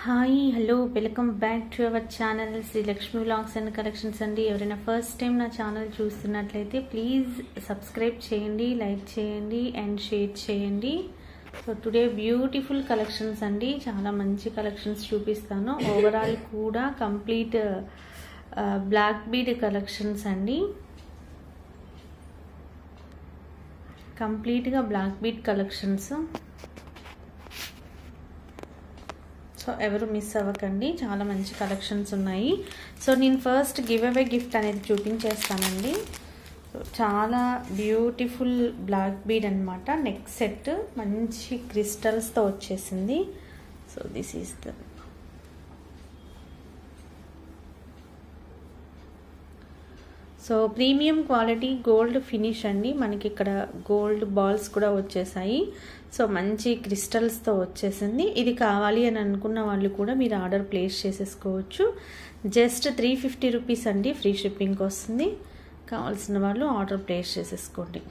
hi hello welcome back to our channel Sri Lakshmi vlogs and collections అండి ఎవరైనా first time నా channel చూస్తున్నట్లయితే please subscribe చేయండి లైక్ చేయండి అండ్ షేర్ చేయండి సో టుడే బ్యూటిఫుల్ కలెక్షన్స్ అండి చాలా మంచి కలెక్షన్స్ చూపిస్తాను ఓవరాల్ కూడా కంప్లీట్ బ్లాక్ బీడ్ కలెక్షన్స్ అండి కంప్లీట్గా బ్లాక్ బీడ్ కలెక్షన్స్ సో ఎవరు మిస్ అవ్వకండి చాలా మంచి కలెక్షన్స్ ఉన్నాయి సో నేను ఫస్ట్ గివ్ అవే గిఫ్ట్ అనేది చూపించేస్తానండి చాలా బ్యూటిఫుల్ బ్లాక్ బీడ్ అనమాట నెక్ సెట్ మంచి క్రిస్టల్స్తో వచ్చేసింది so this is the so premium quality gold finish అండి మనకి ఇక్కడ గోల్డ్ బాల్స్ కూడా వచ్చేసాయి సో మంచి క్రిస్టల్స్తో వచ్చేసింది ఇది కావాలి అని అనుకున్న వాళ్ళు కూడా మీరు ఆర్డర్ ప్లేస్ చేసేసుకోవచ్చు జస్ట్ త్రీ ఫిఫ్టీ రూపీస్ అండి ఫ్రీ షిప్పింగ్కి వస్తుంది కావాల్సిన వాళ్ళు ఆర్డర్ ప్లేస్ చేసేసుకోండి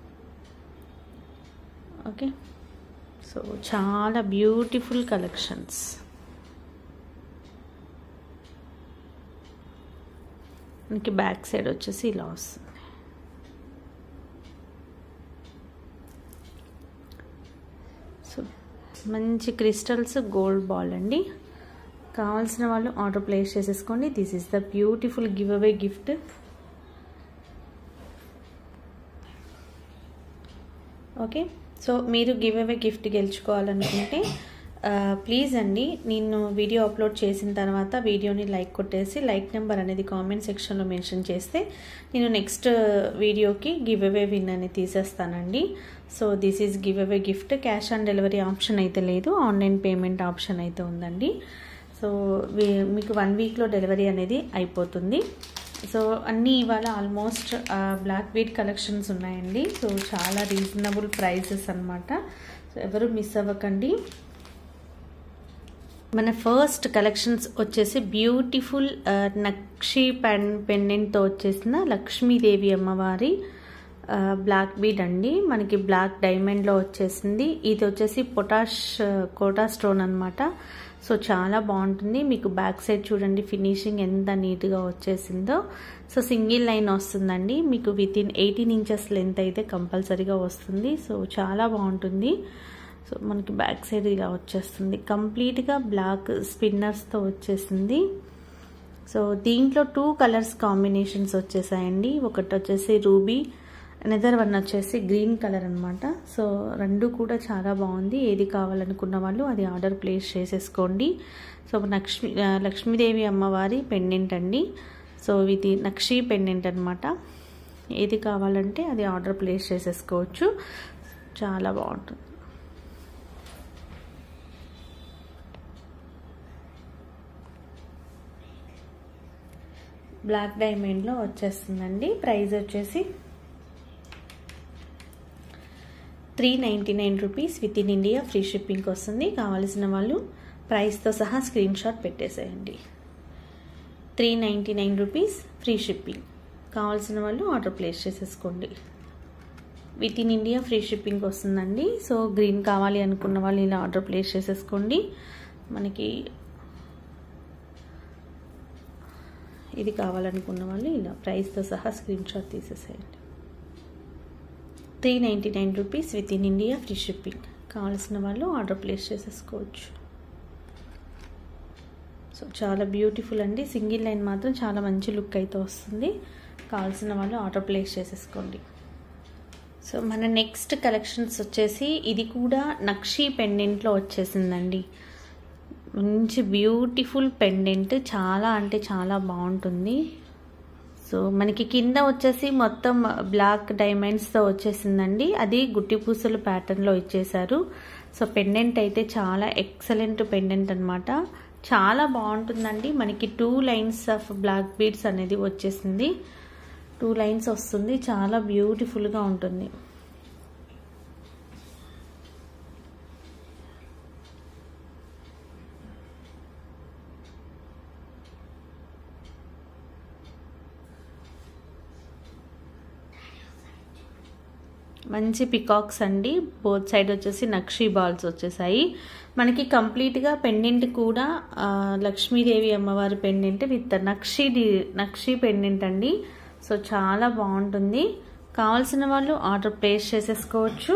ఓకే సో చాలా బ్యూటిఫుల్ కలెక్షన్స్ మనకి బ్యాక్ సైడ్ వచ్చేసి ఇలా వస్తుంది సో మంచి క్రిస్టల్స్ గోల్డ్ బాల్ అండి కావాల్సిన వాళ్ళు ఆర్డర్ ప్లేస్ చేసేసుకోండి this is the beautiful give away gift okay so మీరు గివ్ అవే గిఫ్ట్ గెలుచుకోవాలనుకుంటే ప్లీజ్ అండి నేను వీడియో అప్లోడ్ చేసిన తర్వాత వీడియోని లైక్ కొట్టేసి లైక్ నెంబర్ అనేది కామెంట్ సెక్షన్లో మెన్షన్ చేస్తే నేను నెక్స్ట్ వీడియోకి గివ్ అవే విన్ అని తీసేస్తానండి so this is give away gift cash on delivery option అయితే లేదు ఆన్లైన్ పేమెంట్ ఆప్షన్ అయితే ఉందండి సో మీకు వన్ వీక్లో డెలివరీ అనేది అయిపోతుంది సో అన్నీ ఇవాళ ఆల్మోస్ట్ బ్లాక్ బీట్ కలెక్షన్స్ ఉన్నాయండి సో చాలా రీజనబుల్ ప్రైసెస్ అనమాట సో ఎవరు మిస్ అవ్వకండి మన ఫస్ట్ కలెక్షన్స్ వచ్చేసి బ్యూటిఫుల్ నక్షి పెన్ పెండెంట్తో వచ్చేసిన లక్ష్మీదేవి అమ్మవారి బ్లాక్ బీడ్ అండి మనకి బ్లాక్ డైమండ్లో వచ్చేసింది ఇది వచ్చేసి పొటాష్ కోటా స్టోన్ అనమాట సో చాలా బాగుంటుంది మీకు బ్యాక్ సైడ్ చూడండి ఫినిషింగ్ ఎంత నీట్గా వచ్చేసిందో సో సింగిల్ లైన్ వస్తుందండి మీకు within eighteen inches length అయితే కంపల్సరీగా వస్తుంది సో చాలా బాగుంటుంది సో మనకి బ్యాక్ సైడ్ ఇలా వచ్చేస్తుంది కంప్లీట్గా బ్లాక్ స్పిన్నర్స్తో వచ్చేసింది సో దీంట్లో టూ కలర్స్ కాంబినేషన్స్ వచ్చేసాయండి ఒకటి వచ్చేసి రూబీ అనదర్ వన్ వచ్చేసి గ్రీన్ కలర్ అనమాట సో రెండు కూడా చాలా బాగుంది ఏది కావాలనుకున్న వాళ్ళు అది ఆర్డర్ ప్లేస్ చేసేసుకోండి సో లక్ష్మీ లక్ష్మీదేవి అమ్మవారి పెండెంట్ అండి సో ఇది నక్షి పెండెంట్ అనమాట ఏది కావాలంటే అది ఆర్డర్ ప్లేస్ చేసేసుకోవచ్చు చాలా బాగుంటుంది బ్లాక్ డైమండ్లో వచ్చేస్తుందండి ప్రైస్ వచ్చేసి three ninety nine rupees within India free షిప్పింగ్కి వస్తుంది కావాల్సిన వాళ్ళు ప్రైస్తో సహా స్క్రీన్ షాట్ పెట్టేసేయండి three ninety nine rupees free shipping కావాల్సిన వాళ్ళు ఆర్డర్ ప్లేస్ చేసేసుకోండి within India free shipping వస్తుందండి సో గ్రీన్ కావాలి అనుకున్న వాళ్ళు ఇలా ఆర్డర్ ప్లేస్ చేసేసుకోండి మనకి ఇది కావాలనుకున్న వాళ్ళు ఇలా ప్రైస్తో సహా స్క్రీన్ షాట్ తీసేసేయండి three ninety nine rupees within India free shipping కావాల్సిన వాళ్ళు ఆర్డర్ ప్లేస్ చేసేసుకోవచ్చు సో చాలా బ్యూటిఫుల్ అండి సింగిల్ లైన్ మాత్రం చాలా మంచి లుక్ అయితే వస్తుంది కావాల్సిన వాళ్ళు ఆర్డర్ ప్లేస్ చేసేసుకోండి సో మన నెక్స్ట్ కలెక్షన్స్ వచ్చేసి ఇది కూడా నక్షి పెండెంట్లో వచ్చేసిందండి మంచి బ్యూటిఫుల్ పెండెంట్ చాలా అంటే చాలా బాగుంటుంది సో మనకి కింద వచ్చేసి మొత్తం బ్లాక్ డైమండ్స్తో వచ్చేసిందండి అది గుట్టి పూసల ప్యాటర్న్లో ఇచ్చేశారు సో పెండెంట్ అయితే చాలా ఎక్సలెంట్ పెండెంట్ అనమాట చాలా బాగుంటుందండి మనకి two lines of black beads అనేది వచ్చేసింది టూ లైన్స్ వస్తుంది చాలా బ్యూటిఫుల్గా ఉంటుంది మంచి పికాక్స్ అండి బోత్ సైడ్ వచ్చేసి నక్షీ బాల్స్ వచ్చేసాయి మనకి కంప్లీట్గా పెండెంట్ కూడా లక్ష్మీదేవి అమ్మవారి పెండెంట్ విత్ నక్షి నక్షి పెండెంట్ అండి సో చాలా బాగుంటుంది కావాల్సిన వాళ్ళు ఆర్డర్ ప్లేస్ చేసేసుకోవచ్చు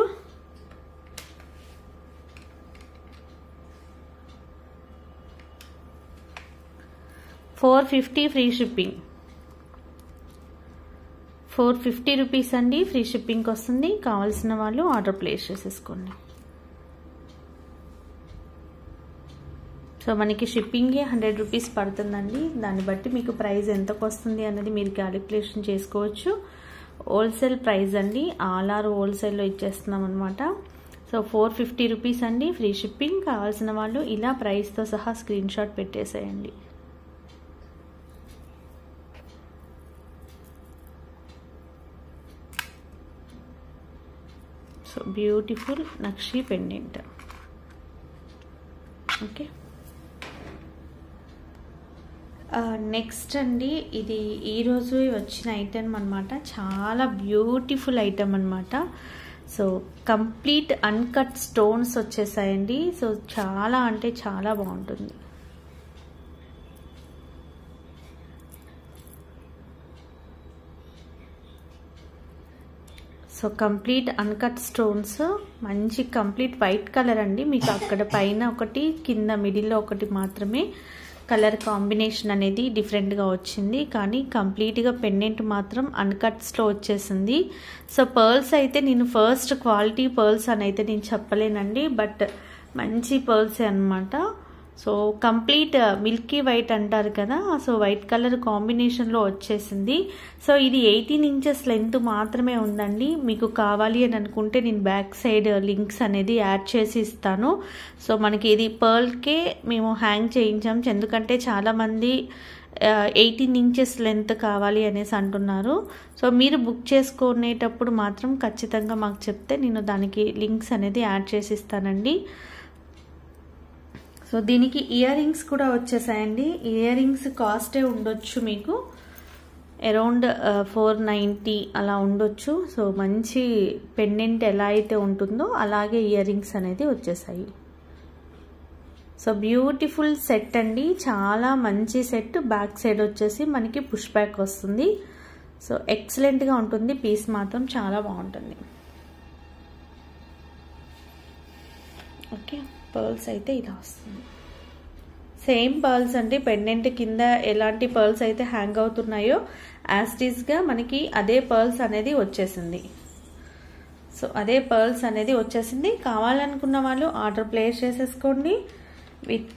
four fifty free shipping four fifty rupees అండి ఫ్రీ షిప్పింగ్కి వస్తుంది కావాల్సిన వాళ్ళు ఆర్డర్ ప్లేస్ చేసేసుకోండి సో మనకి షిప్పింగే హండ్రెడ్ రూపీస్ పడుతుందండి దాన్ని బట్టి మీకు ప్రైస్ ఎంతకు వస్తుంది అనేది మీరు క్యాలిక్యులేషన్ చేసుకోవచ్చు హోల్సేల్ ప్రైస్ అండి ఆల్ ఆర్ హోల్సేల్లో ఇచ్చేస్తున్నాం అనమాట సో ఫోర్ ఫిఫ్టీ రూపీస్ అండి ఫ్రీ షిప్పింగ్ కావాల్సిన వాళ్ళు ఇలా ప్రైస్తో సహా స్క్రీన్ షాట్ పెట్టేసేయండి సో బ్యూటిఫుల్ నక్షి పెండెంట్ ఓకే నెక్స్ట్ అండి ఇది ఈరోజు వచ్చిన ఐటమ్ అనమాట చాలా బ్యూటిఫుల్ ఐటమ్ అనమాట సో కంప్లీట్ అన్కట్ స్టోన్స్ వచ్చేసాయండి సో చాలా అంటే చాలా బాగుంటుంది సో కంప్లీట్ అన్కట్ స్టోన్స్ మంచి కంప్లీట్ వైట్ కలర్ అండి మీకు అక్కడ పైన ఒకటి కింద మిడిల్లో ఒకటి మాత్రమే కలర్ కాంబినేషన్ అనేది డిఫరెంట్గా వచ్చింది కానీ కంప్లీట్గా పెండెంట్ మాత్రం అన్కట్స్లో వచ్చేసింది సో పర్ల్స్ అయితే నేను ఫస్ట్ క్వాలిటీ పర్ల్స్ అని అయితే నేను చెప్పలేనండి బట్ మంచి పర్ల్సే అనమాట సో కంప్లీట్ మిల్కీ వైట్ అంటారు కదా సో వైట్ కలర్ కాంబినేషన్లో వచ్చేసింది సో ఇది ఎయిటీన్ ఇంచెస్ లెంత్ మాత్రమే ఉందండి మీకు కావాలి అని అనుకుంటే నేను బ్యాక్ సైడ్ లింక్స్ అనేది యాడ్ చేసి ఇస్తాను సో మనకి ఇది పర్ల్కే మేము హ్యాంగ్ చేయించాం ఎందుకంటే చాలామంది ఎయిటీన్ ఇంచెస్ లెంత్ కావాలి అనేసి అంటున్నారు సో మీరు బుక్ చేసుకునేటప్పుడు మాత్రం ఖచ్చితంగా మాకు చెప్తే నేను దానికి లింక్స్ అనేది యాడ్ చేసి ఇస్తానండి సో దీనికి ఇయర్ రింగ్స్ కూడా వచ్చేసాయండి ఇయర్ రింగ్స్ కాస్టే ఉండొచ్చు మీకు అరౌండ్ ఫోర్ నైంటీ అలా ఉండొచ్చు సో మంచి పెండెంట్ ఎలా అయితే ఉంటుందో అలాగే ఇయర్ రింగ్స్ అనేది వచ్చేసాయి సో బ్యూటిఫుల్ సెట్ అండి చాలా మంచి సెట్ బ్యాక్ సైడ్ వచ్చేసి మనకి పుష్ బ్యాక్ వస్తుంది సో ఎక్సలెంట్గా ఉంటుంది పీస్ మాత్రం చాలా బాగుంటుంది ఓకే పర్ల్స్ అయితే ఇలా వస్తుంది సేమ్ పర్ల్స్ అంటే పెండెంట్ కింద ఎలాంటి పర్ల్స్ అయితే హ్యాంగ్ అవుతున్నాయో యాస్టీస్గా మనకి అదే పర్ల్స్ అనేది వచ్చేసింది సో అదే పర్ల్స్ అనేది వచ్చేసింది కావాలనుకున్న వాళ్ళు ఆర్డర్ ప్లేస్ చేసేసుకోండి with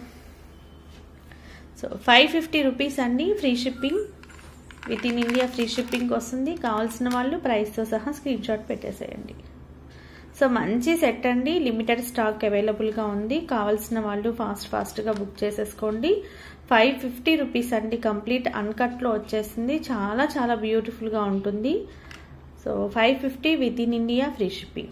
so five fifty rupees అండి free shipping within India free shipping వస్తుంది కావాల్సిన వాళ్ళు ప్రైస్తో సహా స్క్రీన్ షాట్ పెట్టేసేయండి సో మంచి సెట్ అండి లిమిటెడ్ స్టాక్ అవైలబుల్గా ఉంది కావాల్సిన వాళ్ళు ఫాస్ట్ ఫాస్ట్గా బుక్ చేసేసుకోండి ఫైవ్ ఫిఫ్టీ రూపీస్ అండి కంప్లీట్ అన్కట్లో వచ్చేసింది చాలా చాలా బ్యూటిఫుల్గా ఉంటుంది so five fifty within India free shipping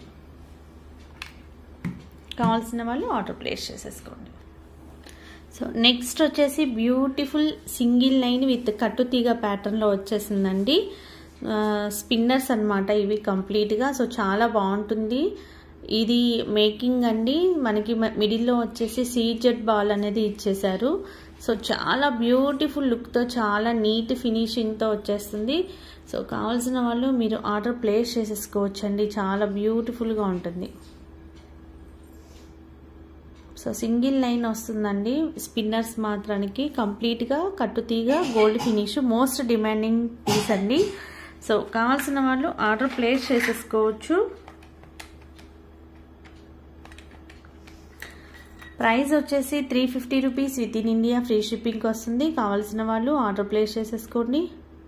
కావాల్సిన వాళ్ళు ఆర్డర్ ప్లేస్ చేసేసుకోండి సో నెక్స్ట్ వచ్చేసి బ్యూటిఫుల్ సింగిల్ లైన్ విత్ కట్టుతీగ ప్యాటర్న్లో వచ్చేసిందండి స్పిన్నర్స్ అనమాట ఇవి కంప్లీట్గా సో చాలా బాగుంటుంది ఇది మేకింగ్ అండి మనకి మిడిల్లో వచ్చేసి సీజెడ్ బాల్ అనేది ఇచ్చేశారు సో చాలా బ్యూటిఫుల్ లుక్తో చాలా నీట్ ఫినిషింగ్తో వచ్చేస్తుంది సో కావాల్సిన వాళ్ళు మీరు ఆర్డర్ ప్లేస్ చేసేసుకోవచ్చండి చాలా బ్యూటిఫుల్గా ఉంటుంది సో సింగిల్ లైన్ వస్తుందండి స్పిన్నర్స్ మాత్రానికి కంప్లీట్గా కట్టుతీగ gold finish most demanding piece అండి సో కావాల్సిన వాళ్ళు ఆర్డర్ ప్లేస్ చేసేసుకోవచ్చు ప్రైస్ వచ్చేసి three fifty rupees within India free షిప్పింగ్కి వస్తుంది కావాల్సిన వాళ్ళు ఆర్డర్ ప్లేస్ చేసేసుకోండి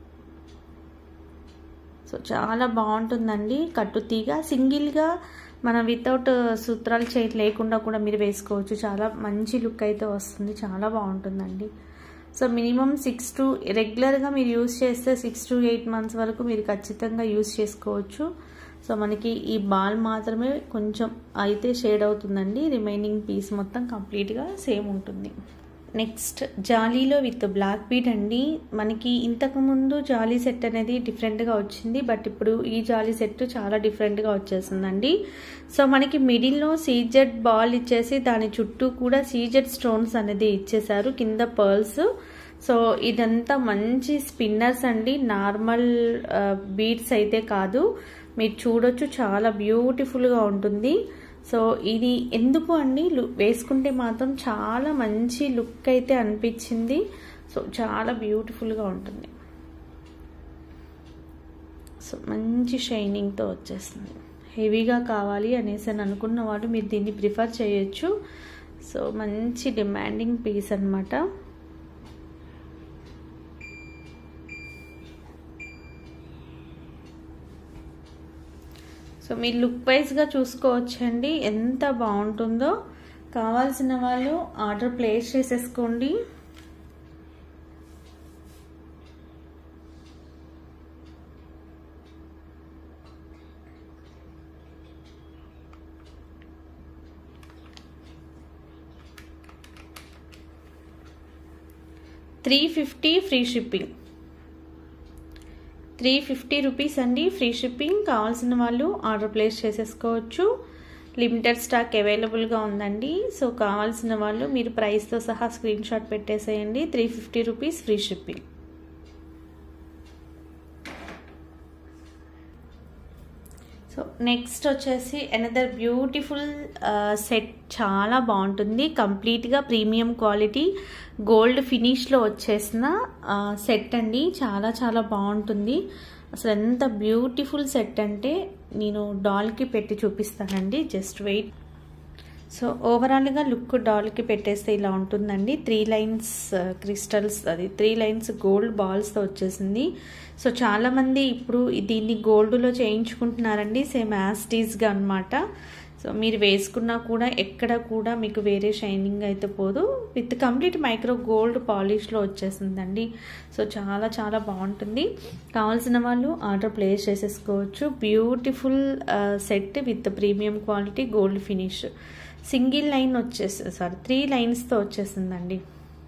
సో చాలా బాగుంటుందండి కట్టుతీగ సింగిల్గా మనం వితౌట్ సూత్రాలు చేయి లేకుండా కూడా మీరు వేసుకోవచ్చు చాలా మంచి లుక్ అయితే వస్తుంది చాలా బాగుంటుందండి సో మినిమం సిక్స్ టు రెగ్యులర్గా మీరు యూస్ చేస్తే సిక్స్ టు ఎయిట్ మంత్స్ వరకు మీరు ఖచ్చితంగా యూస్ చేసుకోవచ్చు సో మనకి ఈ బాల్ మాత్రమే కొంచెం అయితే షేడ్ అవుతుందండి రిమైనింగ్ పీస్ మొత్తం కంప్లీట్గా సేమ్ ఉంటుంది నెక్స్ట్ జాలీలో విత్ బ్లాక్ బీడ్ అండి మనకి ఇంతకుముందు జాలీ సెట్ అనేది డిఫరెంట్గా వచ్చింది బట్ ఇప్పుడు ఈ జాలీ సెట్ చాలా డిఫరెంట్గా వచ్చేసిందండి సో మనకి మిడిల్లో సీజెడ్ బాల్ ఇచ్చేసి దాని చుట్టూ కూడా సీజెడ్ స్టోన్స్ అనేది ఇచ్చేసారు కింద పర్ల్స్ సో ఇదంతా మంచి స్పిన్నర్స్ అండి నార్మల్ బీడ్స్ అయితే కాదు మీరు చూడొచ్చు చాలా బ్యూటిఫుల్గా ఉంటుంది సో ఇది ఎందుకు అండి వేసుకుంటే మాత్రం చాలా మంచి లుక్ అయితే అనిపించింది సో చాలా బ్యూటిఫుల్గా ఉంటుంది సో మంచి షైనింగ్తో వచ్చేస్తుంది హెవీగా కావాలి అనేసి అని అనుకున్న వాళ్ళు మీరు దీన్ని ప్రిఫర్ చేయొచ్చు సో మంచి డిమాండింగ్ పీస్ అనమాట సో మీరు లుక్ వైజ్గా చూసుకోవచ్చండి ఎంత బాగుంటుందో కావాల్సిన వాళ్ళు ఆర్డర్ ప్లేస్ చేసేసుకోండి three fifty free shipping three fifty rupees అండి ఫ్రీ షిప్పింగ్ కావాల్సిన వాళ్ళు ఆర్డర్ ప్లేస్ చేసేసుకోవచ్చు లిమిటెడ్ స్టాక్ అవైలబుల్గా ఉందండి సో కావాల్సిన వాళ్ళు మీరు ప్రైస్తో సహా స్క్రీన్ షాట్ పెట్టేసేయండి three fifty rupees free shipping so next వచ్చేసి అనదర్ బ్యూటిఫుల్ సెట్ చాలా బాగుంటుంది కంప్లీట్గా ప్రీమియం క్వాలిటీ గోల్డ్ ఫినిష్లో వచ్చేసిన సెట్ అండి చాలా చాలా బాగుంటుంది అసలు ఎంత బ్యూటిఫుల్ సెట్ అంటే నేను డాల్కి పెట్టి చూపిస్తానండి జస్ట్ వెయిట్ సో ఓవరాల్గా లుక్ డాల్కి పెట్టేస్తే ఇలా ఉంటుందండి త్రీ లైన్స్ క్రిస్టల్స్ అది త్రీ లైన్స్ గోల్డ్ బాల్స్తో వచ్చేసింది సో చాలామంది ఇప్పుడు దీన్ని గోల్డ్లో చేయించుకుంటున్నారండి సేమ్ యాస్టీస్గా అనమాట సో మీరు వేసుకున్నా కూడా ఎక్కడ కూడా మీకు వేరే షైనింగ్ అయితే పోదు విత్ కంప్లీట్ మైక్రో గోల్డ్ పాలిష్లో వచ్చేసిందండి సో చాలా చాలా బాగుంటుంది కావాల్సిన వాళ్ళు ఆర్డర్ ప్లేస్ చేసేసుకోవచ్చు beautiful set with premium quality gold finish single line వచ్చేసి సారీ త్రీ లైన్స్తో వచ్చేసిందండి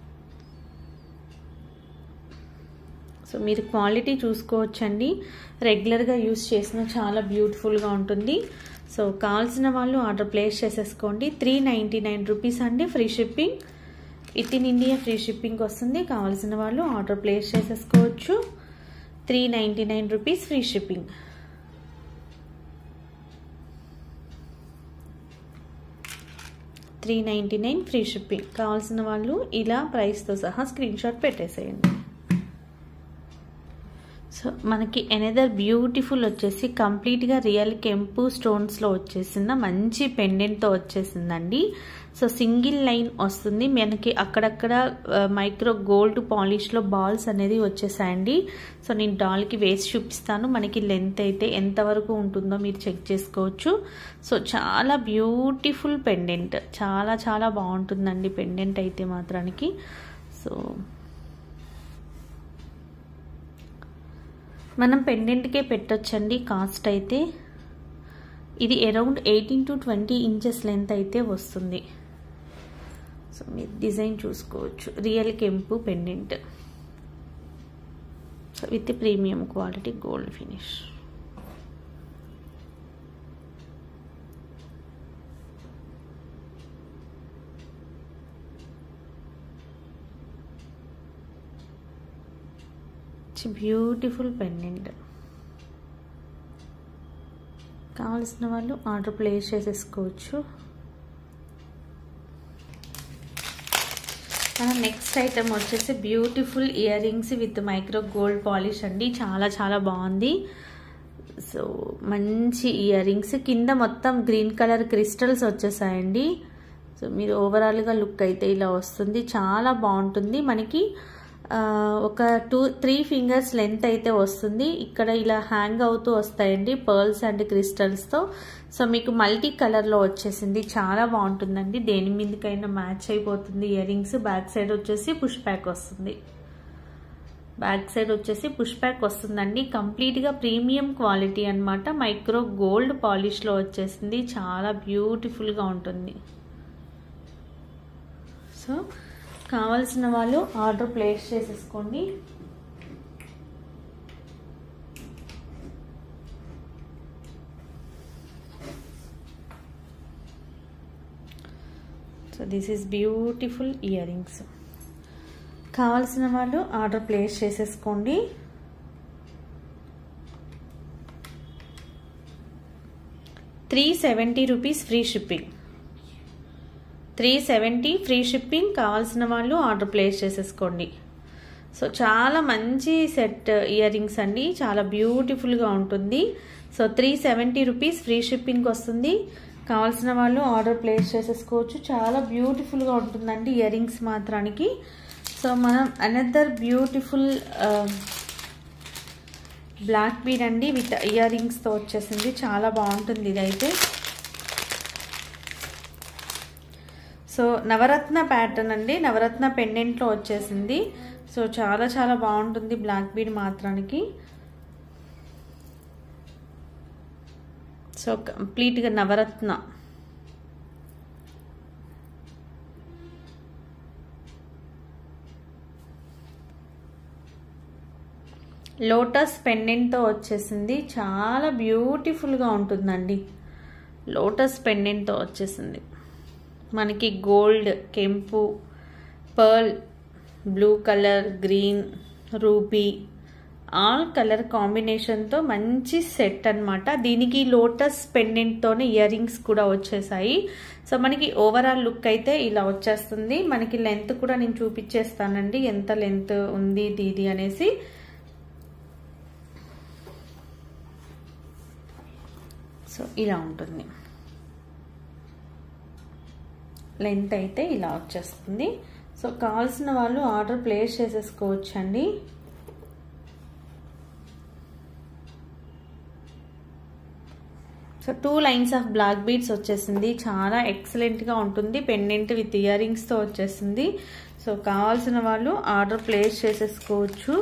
సో మీరు క్వాలిటీ చూసుకోవచ్చండి రెగ్యులర్గా యూస్ చేసిన చాలా బ్యూటిఫుల్గా ఉంటుంది సో కావాల్సిన వాళ్ళు ఆర్డర్ ప్లేస్ చేసేసుకోండి త్రీ నైంటీ నైన్ రూపీస్ అండి free shipping within India free shipping వస్తుంది కావాల్సిన వాళ్ళు ఆర్డర్ ప్లేస్ చేసేసుకోవచ్చు three ninety nine rupees free shipping three ninety nine free shipping కావాల్సిన వాళ్ళు ఇలా ప్రైస్తో సహా స్క్రీన్ షాట్ పెట్టేసేయండి సో మనకి ఎనదర్ బ్యూటిఫుల్ వచ్చేసి కంప్లీట్గా రియల్ కెంపు స్టోన్స్లో వచ్చేసిన మంచి పెండెంట్తో వచ్చేసిందండి సో సింగిల్ లైన్ వస్తుంది మనకి అక్కడక్కడ మైక్రో గోల్డ్ పాలిష్లో బాల్స్ అనేది వచ్చేసాయండి సో నేను డాల్కి వేసి చూపిస్తాను మనకి లెంత్ అయితే ఎంతవరకు ఉంటుందో మీరు చెక్ చేసుకోవచ్చు సో చాలా బ్యూటిఫుల్ పెండెంట్ చాలా చాలా బాగుంటుందండి పెండెంట్ అయితే మాత్రానికి సో మనం పెండెంట్కే పెట్టొచ్చండి కాస్ట్ అయితే ఇది around eighteen to twenty inches length అయితే వస్తుంది సో మీరు డిజైన్ చూసుకోవచ్చు రియల్ కెంపు pendant so with premium quality gold finish beautiful pendant కావాల్సిన వాళ్ళు ఆర్డర్ ప్లేస్ చేసేసుకోవచ్చు మన నెక్స్ట్ ఐటమ్ వచ్చేసి beautiful earrings with micro gold polish అండి చాలా చాలా బాగుంది సో మంచి ఇయర్ రింగ్స్ కింద మొత్తం గ్రీన్ కలర్ క్రిస్టల్స్ వచ్చేసాయండి సో మీరు ఓవరాల్గా లుక్ అయితే ఇలా వస్తుంది చాలా బాగుంటుంది మనకి ఒక టూ త్రీ ఫింగర్స్ లెంత్ అయితే వస్తుంది ఇక్కడ ఇలా హ్యాంగ్ అవుతూ వస్తాయండి పర్ల్స్ అండ్ క్రిస్టల్స్తో సో మీకు మల్టీ కలర్లో వచ్చేసింది చాలా బాగుంటుందండి దేని మీదకైనా మ్యాచ్ అయిపోతుంది ఇయర్ రింగ్స్ బ్యాక్ సైడ్ వచ్చేసి పుష్ బ్యాక్ వస్తుంది బ్యాక్ సైడ్ వచ్చేసి పుష్ బ్యాక్ వస్తుందండి కంప్లీట్గా ప్రీమియం క్వాలిటీ అనమాట మైక్రో గోల్డ్ పాలిష్లో వచ్చేసింది చాలా బ్యూటిఫుల్గా ఉంటుంది సో కావాల్సిన వాళ్ళు ఆర్డర్ ప్లేస్ చేసేసుకోండి so this is beautiful earrings కావాల్సిన వాళ్ళు ఆర్డర్ ప్లేస్ చేసేసుకోండి three seventy rupees free shipping three seventy free shipping కావాల్సిన వాళ్ళు ఆర్డర్ ప్లేస్ చేసేసుకోండి సో చాలా మంచి సెట్ ఇయర్ రింగ్స్ అండి చాలా బ్యూటిఫుల్గా ఉంటుంది so three seventy rupees free shipping వస్తుంది కావాల్సిన వాళ్ళు ఆర్డర్ ప్లేస్ చేసేసుకోవచ్చు చాలా బ్యూటిఫుల్గా ఉంటుందండి ఇయర్ రింగ్స్ మాత్రానికి సో మనం అనదర్ బ్యూటిఫుల్ బ్లాక్ బీడ్ అండి విత్ ఇయర్ రింగ్స్తో వచ్చేసింది చాలా బాగుంటుంది ఇదైతే సో నవరత్న ప్యాటర్న్ అండి నవరత్న పెండెంట్లో వచ్చేసింది సో చాలా చాలా బాగుంటుంది బ్లాక్ బీడ్ మాత్రానికి సో కంప్లీట్గా నవరత్న లోటస్ పెండెంట్తో వచ్చేసింది చాలా బ్యూటిఫుల్గా ఉంటుందండి లోటస్ పెండెంట్తో వచ్చేసింది మనకి గోల్డ్ కెంపు pearl blue colour green ruby all colour కాంబినేషన్తో మంచి సెట్ అనమాట దీనికి లోటస్ పెండెంట్తోనే ఇయర్ రింగ్స్ కూడా వచ్చేసాయి సో మనకి ఓవరాల్ లుక్ అయితే ఇలా వచ్చేస్తుంది మనకి లెంత్ కూడా నేను చూపించేస్తానండి ఎంత లెంత్ ఉంది దీది అనేసి సో ఇలా ఉంటుంది లెంత్ అయితే ఇలా వచ్చేస్తుంది సో కావాల్సిన వాళ్ళు ఆర్డర్ ప్లేస్ చేసేసుకోవచ్చండి so two lines of black beads వచ్చేసింది చాలా ఎక్సలెంట్గా ఉంటుంది పెండెంట్ విత్ ఇయర్ రింగ్స్తో వచ్చేసింది సో కావాల్సిన వాళ్ళు ఆర్డర్ ప్లేస్ చేసేసుకోవచ్చు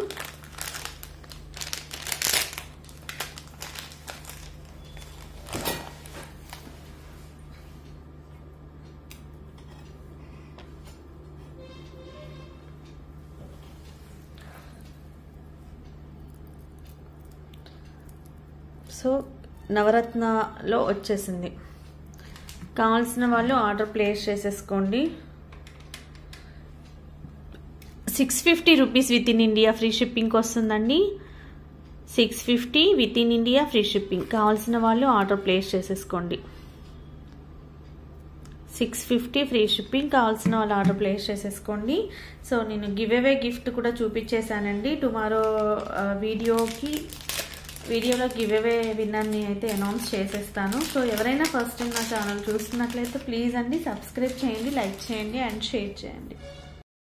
సో నవరత్నలో వచ్చేసింది కావాల్సిన వాళ్ళు ఆర్డర్ ప్లేస్ చేసేసుకోండి six fifty rupees within India free షిప్పింగ్కి వస్తుందండి six fifty within India free shipping కావాల్సిన వాళ్ళు ఆర్డర్ ప్లేస్ చేసేసుకోండి సిక్స్ ఫిఫ్టీ ఫ్రీ షిప్పింగ్ కావాల్సిన వాళ్ళు ఆర్డర్ ప్లేస్ చేసేసుకోండి సో నేను గివ్ అవే గిఫ్ట్ కూడా చూపించేశానండి టుమారో వీడియోకి వీడియోలో గివ్ అవే విన్నర్ని అయితే అనౌన్స్ చేసేస్తాను సో ఎవరైనా ఫస్ట్ టైం నా ఛానల్ చూస్తున్నట్లయితే ప్లీజ్ అండి సబ్స్క్రైబ్ చేయండి లైక్ చేయండి అండ్ షేర్ చేయండి